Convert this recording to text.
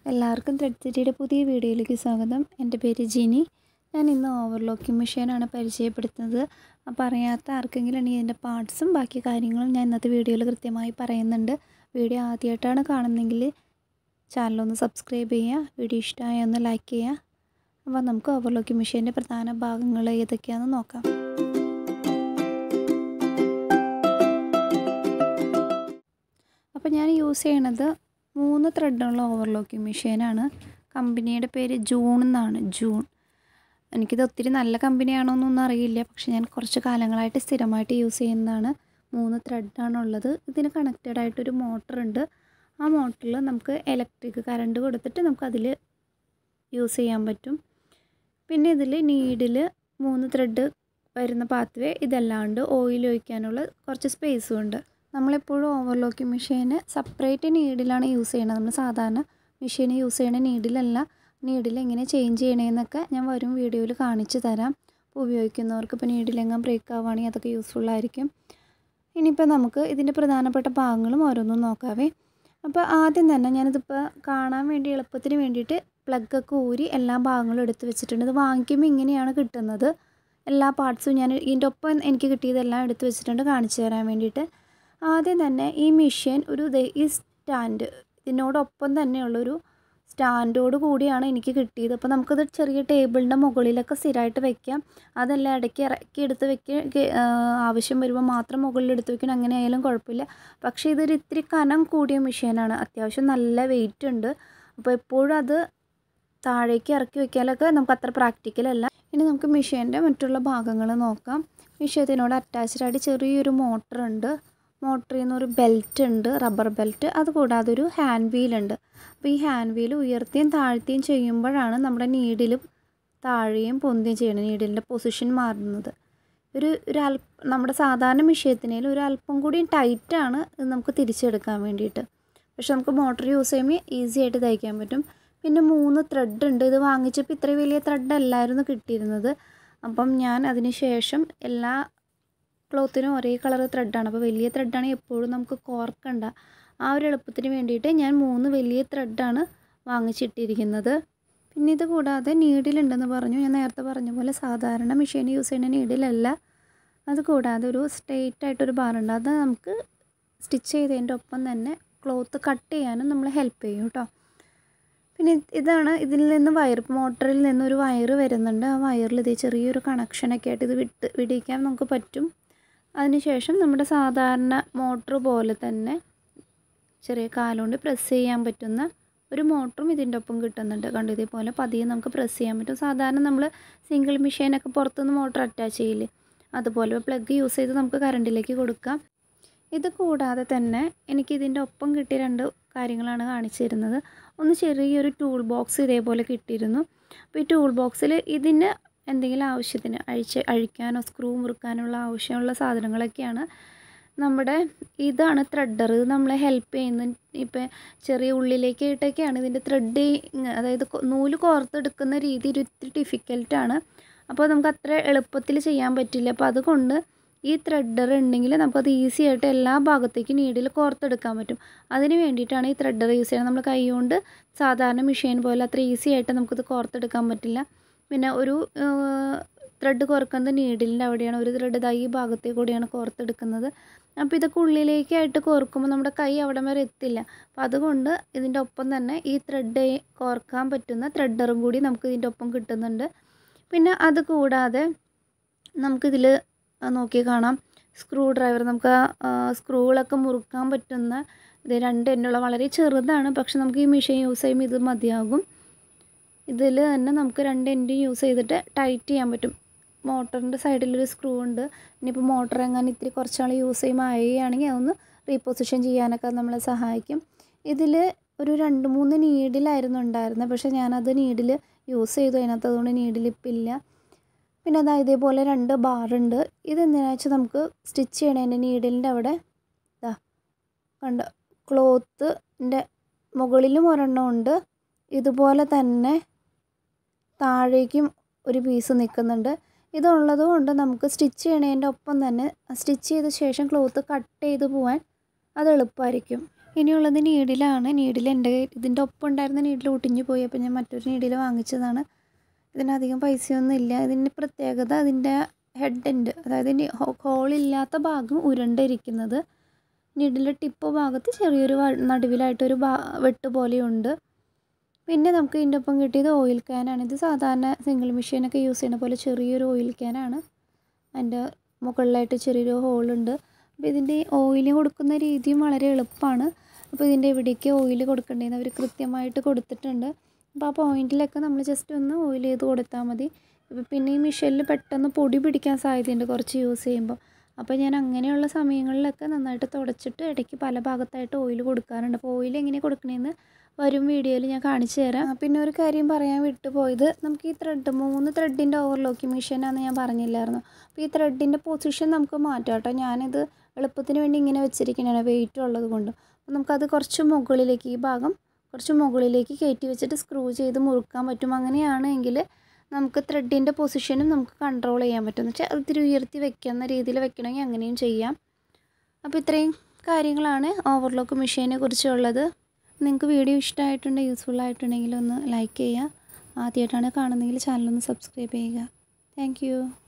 എല്ലാവർക്കും ത്രെഡ് സിറ്റിയുടെ പുതിയ വീഡിയോയിലേക്ക് സ്വാഗതം എൻ്റെ പേര് ജിനി ഞാൻ ഇന്ന് ഓവർലോക്കിംഗ് മെഷീനാണ് പരിചയപ്പെടുത്തുന്നത് അപ്പോൾ അറിയാത്ത ആർക്കെങ്കിലും ഉണ്ടെങ്കിൽ ഇതിൻ്റെ പാർട്സും ബാക്കി കാര്യങ്ങളും ഞാൻ ഇന്നത്തെ വീഡിയോയിൽ കൃത്യമായി പറയുന്നുണ്ട് വീഡിയോ ആദ്യമായിട്ടാണ് കാണുന്നതെങ്കിൽ ചാനലൊന്ന് സബ്സ്ക്രൈബ് ചെയ്യുക വീഡിയോ ഇഷ്ടമായ ഒന്ന് ലൈക്ക് ചെയ്യുക അപ്പോൾ നമുക്ക് ഓവർലോക്കിംഗ് മെഷീൻ്റെ പ്രധാന ഭാഗങ്ങൾ ഏതൊക്കെയാണെന്ന് നോക്കാം അപ്പോൾ ഞാൻ യൂസ് ചെയ്യണത് മൂന്ന് ത്രെഡുള്ള ഓവർലോക്കിംഗ് മെഷീനാണ് കമ്പനിയുടെ പേര് ജൂൺ എന്നാണ് ജൂൺ എനിക്കിത് ഒത്തിരി നല്ല കമ്പനിയാണോ എന്നൊന്നും അറിയില്ല പക്ഷെ ഞാൻ കുറച്ച് കാലങ്ങളായിട്ട് സ്ഥിരമായിട്ട് യൂസ് ചെയ്യുന്നതാണ് മൂന്ന് ത്രെഡാണുള്ളത് ഇതിന് കണക്റ്റഡ് ആയിട്ടൊരു മോട്ടറുണ്ട് ആ മോട്ടറിൽ നമുക്ക് ഇലക്ട്രിക് കറണ്ട് കൊടുത്തിട്ട് നമുക്കതിൽ യൂസ് ചെയ്യാൻ പറ്റും പിന്നെ ഇതിൽ നീഡിൽ മൂന്ന് ത്രെഡ് വരുന്ന പാത്വേ ഇതല്ലാണ്ട് ഓയിൽ ഒഴിക്കാനുള്ള കുറച്ച് സ്പേസും ഉണ്ട് നമ്മളെപ്പോഴും ഓവർലോക്കിംഗ് മെഷീന് സെപ്പറേറ്റ് നീഡിലാണ് യൂസ് ചെയ്യണത് നമ്മൾ സാധാരണ മെഷീൻ യൂസ് ചെയ്യണ നീഡിലല്ല നീഡിൽ എങ്ങനെ ചേഞ്ച് ചെയ്യണേന്നൊക്കെ ഞാൻ വരും വീഡിയോയിൽ കാണിച്ചു തരാം അപ്പോൾ ഉപയോഗിക്കുന്നവർക്ക് ഇപ്പോൾ നീഡിലെങ്ങാൻ ബ്രേക്ക് ആവുകയാണെങ്കിൽ അതൊക്കെ യൂസ്ഫുൾ ആയിരിക്കും ഇനിയിപ്പോൾ നമുക്ക് ഇതിൻ്റെ പ്രധാനപ്പെട്ട ഭാഗങ്ങളും ഓരോന്നും നോക്കാവേ അപ്പോൾ ആദ്യം തന്നെ ഞാനിതിപ്പോൾ കാണാൻ വേണ്ടി എളുപ്പത്തിന് വേണ്ടിയിട്ട് പ്ലഗൊക്കെ ഊരി എല്ലാ ഭാഗങ്ങളും എടുത്ത് വെച്ചിട്ടുണ്ട് ഇത് വാങ്ങിക്കുമ്പോൾ ഇങ്ങനെയാണ് കിട്ടുന്നത് എല്ലാ പാർട്സും ഞാൻ ഇതിൻ്റെ ഒപ്പം എനിക്ക് കിട്ടിയതെല്ലാം എടുത്ത് വെച്ചിട്ടുണ്ട് കാണിച്ചു തരാൻ വേണ്ടിയിട്ട് ആദ്യം തന്നെ ഈ മെഷീൻ ഒരു ഈ സ്റ്റാൻഡ് ഇതിനോടൊപ്പം തന്നെയുള്ളൊരു സ്റ്റാൻഡോട് കൂടിയാണ് എനിക്ക് കിട്ടിയത് അപ്പോൾ നമുക്കത് ചെറിയ ടേബിളിൻ്റെ മുകളിലൊക്കെ സ്ഥിരമായിട്ട് വെക്കാം അതല്ല ഇടയ്ക്ക് ഇറക്കി എടുത്ത് വെക്കുക ആവശ്യം വരുമ്പോൾ മാത്രം മുകളിൽ എടുത്ത് വെക്കണം അങ്ങനെ ആയാലും കുഴപ്പമില്ല പക്ഷേ ഇതൊരു ഇത്തിരി കനം കൂടിയ മെഷീനാണ് അത്യാവശ്യം നല്ല വെയിറ്റ് ഉണ്ട് അപ്പോൾ എപ്പോഴും അത് താഴേക്ക് ഇറക്കി വെക്കാനൊക്കെ നമുക്ക് അത്ര പ്രാക്ടിക്കൽ അല്ല ഇനി നമുക്ക് മെഷീൻ്റെ മറ്റുള്ള ഭാഗങ്ങൾ നോക്കാം മെഷീനത്തിനോട് അറ്റാച്ച്ഡ് ആയിട്ട് ചെറിയൊരു മോട്ടറുണ്ട് മോട്ടറിൽ നിന്നൊരു ബെൽറ്റ് ഉണ്ട് റബ്ബർ ബെൽറ്റ് അതുകൂടാതെ ഒരു ഹാൻഡ് വീലുണ്ട് അപ്പോൾ ഈ ഹാൻഡ് വീൽ ഉയർത്തിയും താഴ്ത്തിയും ചെയ്യുമ്പോഴാണ് നമ്മുടെ നീഡിൽ താഴെയും പൊന്തിയും ചെയ്യണം നീഡിലിൻ്റെ പൊസിഷൻ മാറുന്നത് ഒരു ഒരു അല്പ നമ്മുടെ സാധാരണ വിഷയത്തിനേൽ ഒരു അല്പം കൂടി ടൈറ്റാണ് ഇത് നമുക്ക് തിരിച്ചെടുക്കാൻ വേണ്ടിയിട്ട് പക്ഷെ നമുക്ക് മോട്ടർ യൂസ് ചെയ്യുമ്പോൾ ഈസി ആയിട്ട് തയ്ക്കാൻ പറ്റും പിന്നെ മൂന്ന് ത്രെഡ് ഉണ്ട് ഇത് വാങ്ങിച്ചപ്പോൾ ഇത്ര വലിയ ത്രെഡ് അല്ലായിരുന്നു കിട്ടിയിരുന്നത് അപ്പം ഞാൻ അതിന് ശേഷം എല്ലാ ക്ലോത്തിനും ഒരേ കളർ ത്രെഡാണ് അപ്പോൾ വലിയ ത്രെഡാണെങ്കിൽ എപ്പോഴും നമുക്ക് കോർക്കണ്ട ആ ഒരു എളുപ്പത്തിന് വേണ്ടിയിട്ട് ഞാൻ മൂന്ന് വലിയ ത്രെഡാണ് വാങ്ങിച്ചിട്ടിരിക്കുന്നത് പിന്നെ ഇത് കൂടാതെ നീഡിലുണ്ടെന്ന് പറഞ്ഞു ഞാൻ നേരത്തെ പറഞ്ഞ പോലെ സാധാരണ മെഷീൻ യൂസ് ചെയ്യുന്ന നീഡിലല്ല അത് കൂടാതെ ഒരു സ്ട്രെയിറ്റ് ആയിട്ടൊരു ബാറുണ്ട് അത് നമുക്ക് സ്റ്റിച്ച് ചെയ്തതിൻ്റെ ഒപ്പം തന്നെ ക്ലോത്ത് കട്ട് ചെയ്യാനും നമ്മൾ ഹെൽപ്പ് ചെയ്യും കേട്ടോ പിന്നെ ഇതാണ് ഇതിൽ നിന്ന് വയർ മോട്ടറിൽ നിന്നൊരു വയർ വരുന്നുണ്ട് ആ വയറിൽ ഇതേ ചെറിയൊരു കണക്ഷനൊക്കെ ആയിട്ട് ഇത് വിട്ട് വിടിയിക്കാൻ നമുക്ക് പറ്റും അതിനുശേഷം നമ്മുടെ സാധാരണ മോട്ടർ പോലെ തന്നെ ചെറിയ കാലുകൊണ്ട് പ്രസ് ചെയ്യാൻ പറ്റുന്ന ഒരു മോട്ടറും ഇതിൻ്റെ ഒപ്പം കിട്ടുന്നുണ്ട് കണ്ടു ഇതേപോലെ പതിയെ നമുക്ക് പ്രസ് ചെയ്യാൻ പറ്റും സാധാരണ നമ്മൾ സിംഗിൾ മെഷീനൊക്കെ പുറത്തുനിന്ന് മോട്ടർ അറ്റാച്ച് ചെയ്യില്ലേ അതുപോലെ പ്ലഗ് യൂസ് ചെയ്ത് നമുക്ക് കറണ്ടിലേക്ക് കൊടുക്കാം ഇത് കൂടാതെ തന്നെ എനിക്ക് ഇതിൻ്റെ ഒപ്പം കിട്ടിയ രണ്ട് കാര്യങ്ങളാണ് കാണിച്ചു തരുന്നത് ഒന്ന് ചെറിയൊരു ടൂൾ ബോക്സ് ഇതേപോലെ കിട്ടിയിരുന്നു അപ്പോൾ ഈ ടൂൾ ബോക്സിൽ ഇതിന് എന്തെങ്കിലും ആവശ്യത്തിന് അഴിച്ച് അഴിക്കാനോ സ്ക്രൂ മുറുക്കാനുള്ള ആവശ്യമുള്ള സാധനങ്ങളൊക്കെയാണ് നമ്മുടെ ഇതാണ് ത്രെഡർ ഇത് നമ്മളെ ഹെൽപ്പ് ചെയ്യുന്ന ഇപ്പം ചെറിയ ഉള്ളിലേക്ക് ഇട്ടൊക്കെയാണ് ഇതിൻ്റെ ത്രെഡ് അതായത് നൂല് കോർത്തെടുക്കുന്ന രീതി ഒരു ഇത്തിരി ഡിഫിക്കൽട്ടാണ് അപ്പോൾ നമുക്ക് അത്ര എളുപ്പത്തിൽ ചെയ്യാൻ പറ്റില്ല അപ്പോൾ അതുകൊണ്ട് ഈ ത്രെഡർ ഉണ്ടെങ്കിൽ നമുക്കത് ഈസി ആയിട്ട് എല്ലാ ഭാഗത്തേക്കും നീഡിൽ കോർത്തെടുക്കാൻ പറ്റും അതിന് വേണ്ടിയിട്ടാണ് ഈ ത്രെഡർ യൂസ് ചെയ്യുന്നത് നമ്മൾ കൈ കൊണ്ട് സാധാരണ മെഷീൻ പോലെ അത്ര ഈസി ആയിട്ട് നമുക്കിത് കോർത്തെടുക്കാൻ പറ്റില്ല പിന്നെ ഒരു ത്രെഡ് കോർക്കുന്നത് നീഡിലിൻ്റെ അവിടെയാണ് ഒരു ത്രെഡ് ഇതാ ഈ ഭാഗത്തേക്ക് കൂടിയാണ് കോർത്തെടുക്കുന്നത് അപ്പോൾ ഇതൊക്കെ ഉള്ളിലേക്കായിട്ട് കോർക്കുമ്പോൾ നമ്മുടെ കൈ അവിടെ വരെ എത്തില്ല അപ്പോൾ അതുകൊണ്ട് ഇതിൻ്റെ ഒപ്പം തന്നെ ഈ ത്രെഡ് കോർക്കാൻ പറ്റുന്ന ത്രെഡറും കൂടി നമുക്ക് ഇതിൻ്റെ ഒപ്പം കിട്ടുന്നുണ്ട് പിന്നെ അത് കൂടാതെ നമുക്കിതിൽ നോക്കി കാണാം സ്ക്രൂ ഡ്രൈവർ നമുക്ക് സ്ക്രൂകളൊക്കെ മുറുക്കാൻ പറ്റുന്ന ഇത് രണ്ട് എണ്ണുള്ള വളരെ ചെറുതാണ് പക്ഷെ നമുക്ക് ഈ മെഷീൻ യൂസ് ചെയ്യുമ്പോൾ ഇത് മതിയാകും ഇതിൽ തന്നെ നമുക്ക് രണ്ട് എൻഡും യൂസ് ചെയ്തിട്ട് ടൈറ്റ് ചെയ്യാൻ പറ്റും മോട്ടറിൻ്റെ സൈഡിലൊരു സ്ക്രൂ ഉണ്ട് ഇനിയിപ്പോൾ മോട്ടർ എങ്ങനെ ഇത്തിരി കുറച്ചാൾ യൂസ് ചെയ്യുമ്പോൾ അയയുകയാണെങ്കിൽ അതൊന്ന് റീപൊസിഷൻ ചെയ്യാനൊക്കെ നമ്മളെ സഹായിക്കും ഇതിൽ ഒരു രണ്ട് മൂന്ന് നീഡിലായിരുന്നു ഉണ്ടായിരുന്നത് പക്ഷേ ഞാനത് നീഡിൽ യൂസ് ചെയ്തു അതിനകത്ത് അതുകൊണ്ട് നീഡിലിപ്പില്ല പിന്നെ അതാ ഇതേപോലെ രണ്ട് ബാറുണ്ട് ഇതെന്തിനാ വെച്ചാൽ നമുക്ക് സ്റ്റിച്ച് ചെയ്യണതിൻ്റെ നീഡിലിൻ്റെ അവിടെ ഇതാ കണ്ട ക്ലോത്തിൻ്റെ മുകളിലും ഒരെണ്ണം ഉണ്ട് ഇതുപോലെ തന്നെ താഴേക്കും ഒരു പീസ് നിൽക്കുന്നുണ്ട് ഇതുള്ളത് കൊണ്ട് നമുക്ക് സ്റ്റിച്ച് ചെയ്യണതിൻ്റെ ഒപ്പം തന്നെ സ്റ്റിച്ച് ചെയ്ത ശേഷം ക്ലോത്ത് കട്ട് ചെയ്ത് പോകാൻ അത് എളുപ്പമായിരിക്കും ഇനിയുള്ളത് നീഡിലാണ് നീഡിൽ എൻ്റെ ഇതിൻ്റെ ഒപ്പം ഉണ്ടായിരുന്ന നീഡിൽ ഒട്ടിഞ്ഞു പോയി അപ്പോൾ ഞാൻ മറ്റൊരു നീഡിൽ വാങ്ങിച്ചതാണ് ഇതിനധികം പൈസയൊന്നും ഇല്ല ഇതിൻ്റെ പ്രത്യേകത അതിൻ്റെ ഹെഡ് എൻഡ് അതായത് ഇനി ഹോളില്ലാത്ത ഭാഗം ഉരുണ്ടിരിക്കുന്നത് നീഡിലെ ടിപ്പ് ഭാഗത്ത് ചെറിയൊരു വ- നടുവിലായിട്ടൊരു ഭാ വെട്ട് പോലെയുണ്ട് പിന്നെ നമുക്ക് ഇതിൻ്റെ ഒപ്പം കിട്ടിയത് ഓയിൽ ക്യാനാണ് ഇത് സാധാരണ സിംഗിൾ മെഷീനൊക്കെ യൂസ് ചെയ്യുന്ന പോലെ ചെറിയൊരു ഓയിൽ ക്യാനാണ് അതിൻ്റെ മുകളിലായിട്ട് ചെറിയൊരു ഹോളുണ്ട് അപ്പോൾ ഇതിൻ്റെ ഓയിൽ കൊടുക്കുന്ന രീതിയും വളരെ എളുപ്പമാണ് അപ്പോൾ ഇതിൻ്റെ എവിടേക്ക് ഓയിൽ കൊടുക്കേണ്ടതെന്ന് അവർ കൃത്യമായിട്ട് കൊടുത്തിട്ടുണ്ട് അപ്പോൾ ആ പോയിന്റിലൊക്കെ നമ്മൾ ജസ്റ്റ് ഒന്ന് ഓയിൽ ചെയ്ത് കൊടുത്താൽ മതി ഇപ്പോൾ പിന്നെ ഈ മിഷനിൽ പെട്ടെന്ന് പൊടി പിടിക്കാൻ സാധ്യതയുണ്ട് കുറച്ച് യൂസ് ചെയ്യുമ്പോൾ അപ്പോൾ ഞാൻ അങ്ങനെയുള്ള സമയങ്ങളിലൊക്കെ നന്നായിട്ട് തുടച്ചിട്ട് ഇടയ്ക്ക് പല ഭാഗത്തായിട്ട് ഓയിൽ കൊടുക്കാറുണ്ട് അപ്പോൾ ഓയിൽ എങ്ങനെ കൊടുക്കണമെന്ന് വരും വീഡിയോയിൽ ഞാൻ കാണിച്ചു തരാം ആ, പിന്നെ ഒരു കാര്യം പറയാൻ വിട്ടുപോയത് നമുക്ക് ഈ ത്രെഡ് മൂന്ന് ത്രെഡിൻ്റെ ഓവർലോക്കിംഗ് മെഷീനാണെന്ന് ഞാൻ പറഞ്ഞില്ലായിരുന്നു അപ്പോൾ ഈ ത്രെഡിൻ്റെ പൊസിഷൻ നമുക്ക് മാറ്റാം കേട്ടോ ഞാനിത് എളുപ്പത്തിന് വേണ്ടി ഇങ്ങനെ വെച്ചിരിക്കുന്നതാണ് വെയിറ്റ് ഉള്ളത് കൊണ്ട് അപ്പോൾ നമുക്കത് കുറച്ച് മുകളിലേക്ക് ഈ ഭാഗം കുറച്ച് മുകളിലേക്ക് കയറ്റി വെച്ചിട്ട് സ്ക്രൂ ചെയ്ത് മുറുക്കാൻ പറ്റും അങ്ങനെയാണെങ്കിൽ നമുക്ക് ത്രെഡിൻ്റെ പൊസിഷനും നമുക്ക് കൺട്രോൾ ചെയ്യാൻ പറ്റും എന്ന് വെച്ചാൽ ഇത്തിരി ഉയർത്തി വെക്കുന്ന രീതിയിൽ വെക്കണമെങ്കിൽ അങ്ങനെയും ചെയ്യാം അപ്പോൾ ഇത്രയും കാര്യങ്ങളാണ് ഓവർലോക്ക് മെഷീനെ കുറിച്ചുള്ളത് നിങ്ങൾക്ക് വീഡിയോ ഇഷ്ടമായിട്ടുണ്ട് യൂസ്ഫുൾ ആയിട്ടുണ്ടെങ്കിൽ ഒന്ന് ലൈക്ക് ചെയ്യുക ആദ്യമായിട്ടാണ് കാണുന്നതെങ്കിൽ ചാനലൊന്ന് സബ്സ്ക്രൈബ് ചെയ്യുക താങ്ക്